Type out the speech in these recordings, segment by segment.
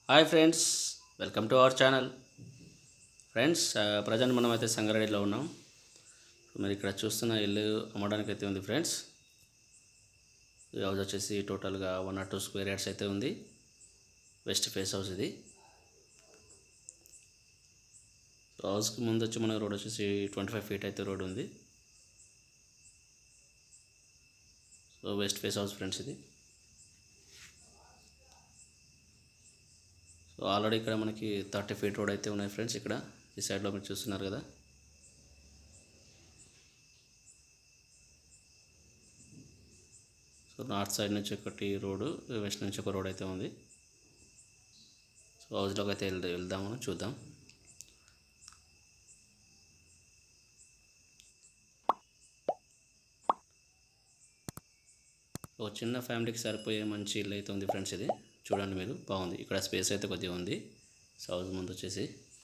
hi friends welcome to our channel friends present మనం అయితే సంగారెడ్డిలో ఉన్నాం మీరు ఇక్కడ చూస్తున్న ఇల్లు అమ్మడానికి అయితే ఉంది ఫ్రెండ్స్ ఈ హౌస్ వచ్చేసి టోటల్గా one or two square yards అయితే ఉంది వెస్ట్ ఫేస్ హౌస్ ఇది సో హౌస్కి ముందు వచ్చి మన రోడ్ వచ్చేసి ట్వంటీ ఫైవ్ ఫీట్ అయితే రోడ్ ఉంది so west face house friends ఇది సో ఆల్రెడీ ఇక్కడ మనకి థర్టీ ఫీట్ రోడ్ అయితే ఉన్నాయి ఫ్రెండ్స్ ఇక్కడ ఈ సైడ్లో మీరు చూస్తున్నారు కదా సో నార్త్ సైడ్ నుంచి ఒకటి రోడ్డు వెస్ట్ నుంచి ఒక రోడ్ అయితే ఉంది సో హౌస్లోకి అయితే వెళ్దా వెళ్దాము చూద్దాం ఒక చిన్న ఫ్యామిలీకి సరిపోయే మంచి ఇల్లు అయితే ఉంది ఫ్రెండ్స్ ఇది చూడండి మీరు బాగుంది ఇక్కడ స్పేస్ అయితే కొద్దిగా ఉంది సో హౌస్ ముందు వచ్చేసి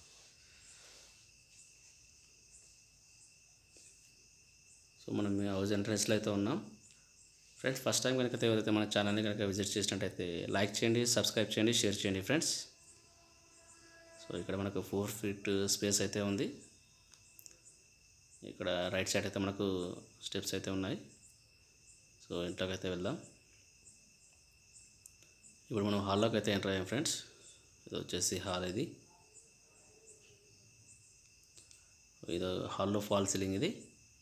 సో మనం ఈ హౌస్ ఎంట్రన్స్లో అయితే ఉన్నాం ఫ్రెండ్స్ ఫస్ట్ టైం కనుక ఎవరైతే మన ఛానల్ని కనుక విజిట్ చేసినట్టయితే లైక్ చేయండి సబ్స్క్రైబ్ చేయండి షేర్ చేయండి ఫ్రెండ్స్ సో ఇక్కడ మనకు ఫోర్ ఫీట్ స్పేస్ అయితే ఉంది ఇక్కడ రైట్ సైడ్ అయితే మనకు స్టెప్స్ అయితే ఉన్నాయి సో ఇంట్లోకి అయితే వెళ్దాం ఇప్పుడు మనం హాల్లోకి అయితే ఎంటర్ అయ్యాం ఫ్రెండ్స్ ఇది వచ్చేసి హాల్ ఇది ఇది హాల్లో ఫాల్ సీలింగ్ ఇది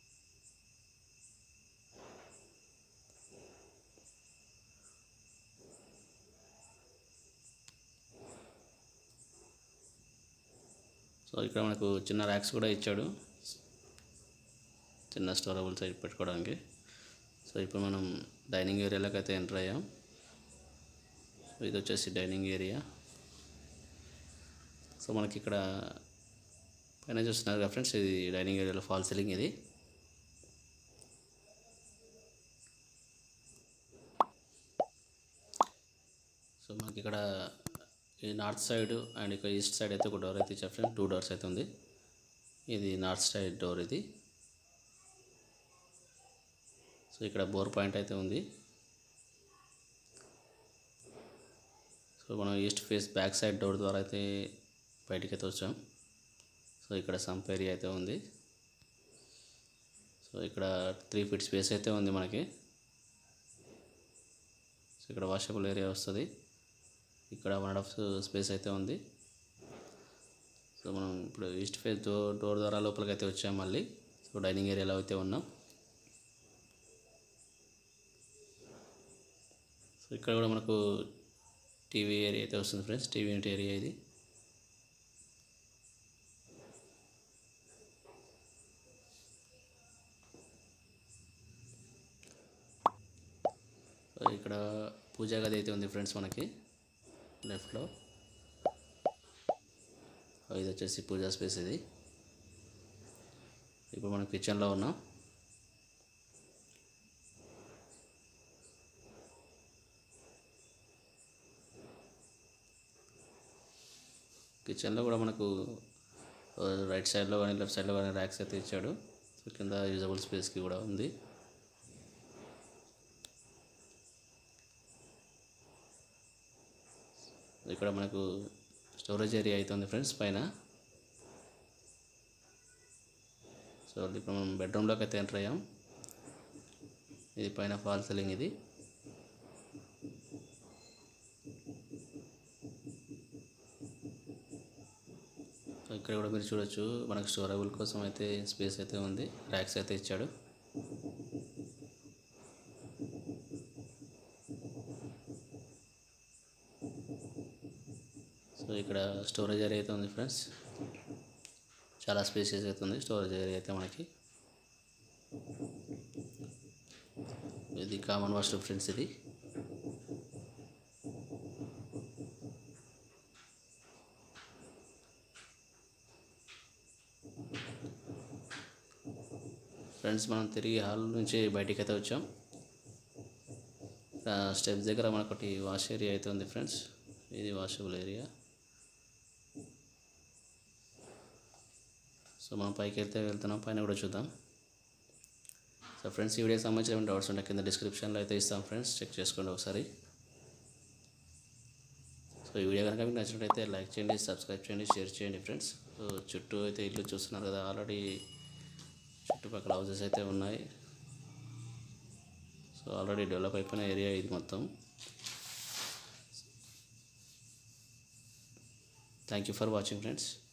సో ఇక్కడ మనకు చిన్న ర్యాక్స్ కూడా ఇచ్చాడు చిన్న స్టోరబుల్ సైడ్ పెట్టుకోవడానికి సో ఇప్పుడు మనం డైనింగ్ ఏరియాలోకి అయితే ఎంటర్ అయ్యాం సో ఇది వచ్చేసి డైనింగ్ ఏరియా సో మనకి ఇక్కడ పైన చూస్తున్నారు కదా ఫ్రెండ్స్ ఇది డైనింగ్ ఏరియాలో ఫాల్ సీలింగ్ ఇది సో మనకి ఇక్కడ ఈ నార్త్ సైడ్ అండ్ ఇక్కడ ఈస్ట్ సైడ్ అయితే ఒక డోర్ అయితే ఇచ్చారు ఫ్రెండ్స్ టూ డోర్స్ అయితే ఉంది ఇది నార్త్ సైడ్ డోర్ ఇది సో ఇక్కడ బోర్ పాయింట్ అయితే ఉంది సో మనం east face back side door ద్వారా అయితే బయటికి అయితే వచ్చాం సో ఇక్కడ సంప్ ఏరియా అయితే ఉంది సో ఇక్కడ త్రీ ఫీట్ స్పేస్ అయితే ఉంది మనకి సో ఇక్కడ వాషబుల్ ఏరియా వస్తుంది ఇక్కడ వన్ అండ్ హాఫ్ స్పేస్ అయితే ఉంది సో మనం ఇప్పుడు ఈస్ట్ ఫేస్ డోర్ డోర్ ద్వారా లోపలికి అయితే వచ్చాం మళ్ళీ సో డైనింగ్ ఏరియాలో అయితే ఉన్నాం సో ఇక్కడ కూడా మనకు టీవీ ఏరియా అయితే వస్తుంది ఫ్రెండ్స్ టీవీ యూనిట్ ఏరియా ఇది సో ఇక్కడ పూజా గది అయితే ఉంది ఫ్రెండ్స్ మనకి లెఫ్ట్లో ఇది వచ్చేసి పూజా స్పేస్ ఇది ఇప్పుడు మనం కిచెన్లో ఉన్నాం కిచెన్లో కూడా మనకు రైట్ సైడ్లో కానీ లెఫ్ట్ సైడ్లో కానీ ర్యాక్స్ అయితే ఇచ్చాడు సో కింద యూజబుల్ స్పేస్కి కూడా ఉంది ఇక్కడ మనకు స్టోరేజ్ ఏరియా అయితే ఉంది ఫ్రెండ్స్ పైన సో ఇప్పుడు మనం బెడ్రూమ్లోకి అయితే ఎంటర్ అయ్యాం ఇది పైన ఫాల్ సీలింగ్ ఇది సో ఇక్కడ కూడా మీరు చూడొచ్చు మనకు స్టోరబుల్ కోసం అయితే స్పేస్ అయితే ఉంది ర్యాక్స్ అయితే ఇచ్చాడు సో ఇక్కడ స్టోరేజ్ ఏరియా అయితే ఉంది ఫ్రెండ్స్ చాలా స్పేసెస్ అయితే ఉంది స్టోరేజ్ ఏరియా అయితే మనకి ఇది కామన్ వాష్రూమ్ ఫ్రెండ్స్ ఇది ఫ్రెండ్స్ మనం తిరిగి హాల్ నుంచి బయటికి అయితే వచ్చాం స్టెప్స్ దగ్గర మనకొకటి వాష్ ఏరియా అయితే ఉంది ఫ్రెండ్స్ ఇది వాషబుల్ ఏరియా సో మనం పైకి వెళ్తే వెళ్తున్నాం పైన కూడా చూద్దాం సో ఫ్రెండ్స్ ఈ వీడియోకి సంబంధించిన డౌట్స్ ఉంటే కింద డిస్క్రిప్షన్లో అయితే ఇస్తాం ఫ్రెండ్స్ చెక్ చేసుకోండి ఒకసారి సో ఈ వీడియో కనుక మీకు నచ్చినట్లయితే లైక్ చేయండి సబ్స్క్రైబ్ చేయండి షేర్ చేయండి ఫ్రెండ్స్ సో చుట్టూ అయితే ఇల్లు చూస్తున్నారు కదా ఆల్రెడీ చుట్టుపక్కల హౌసెస్ అయితే ఉన్నాయి సో ఆల్రెడీ డెవలప్ అయిపోయిన ఏరియా ఇది మొత్తం thank you for watching friends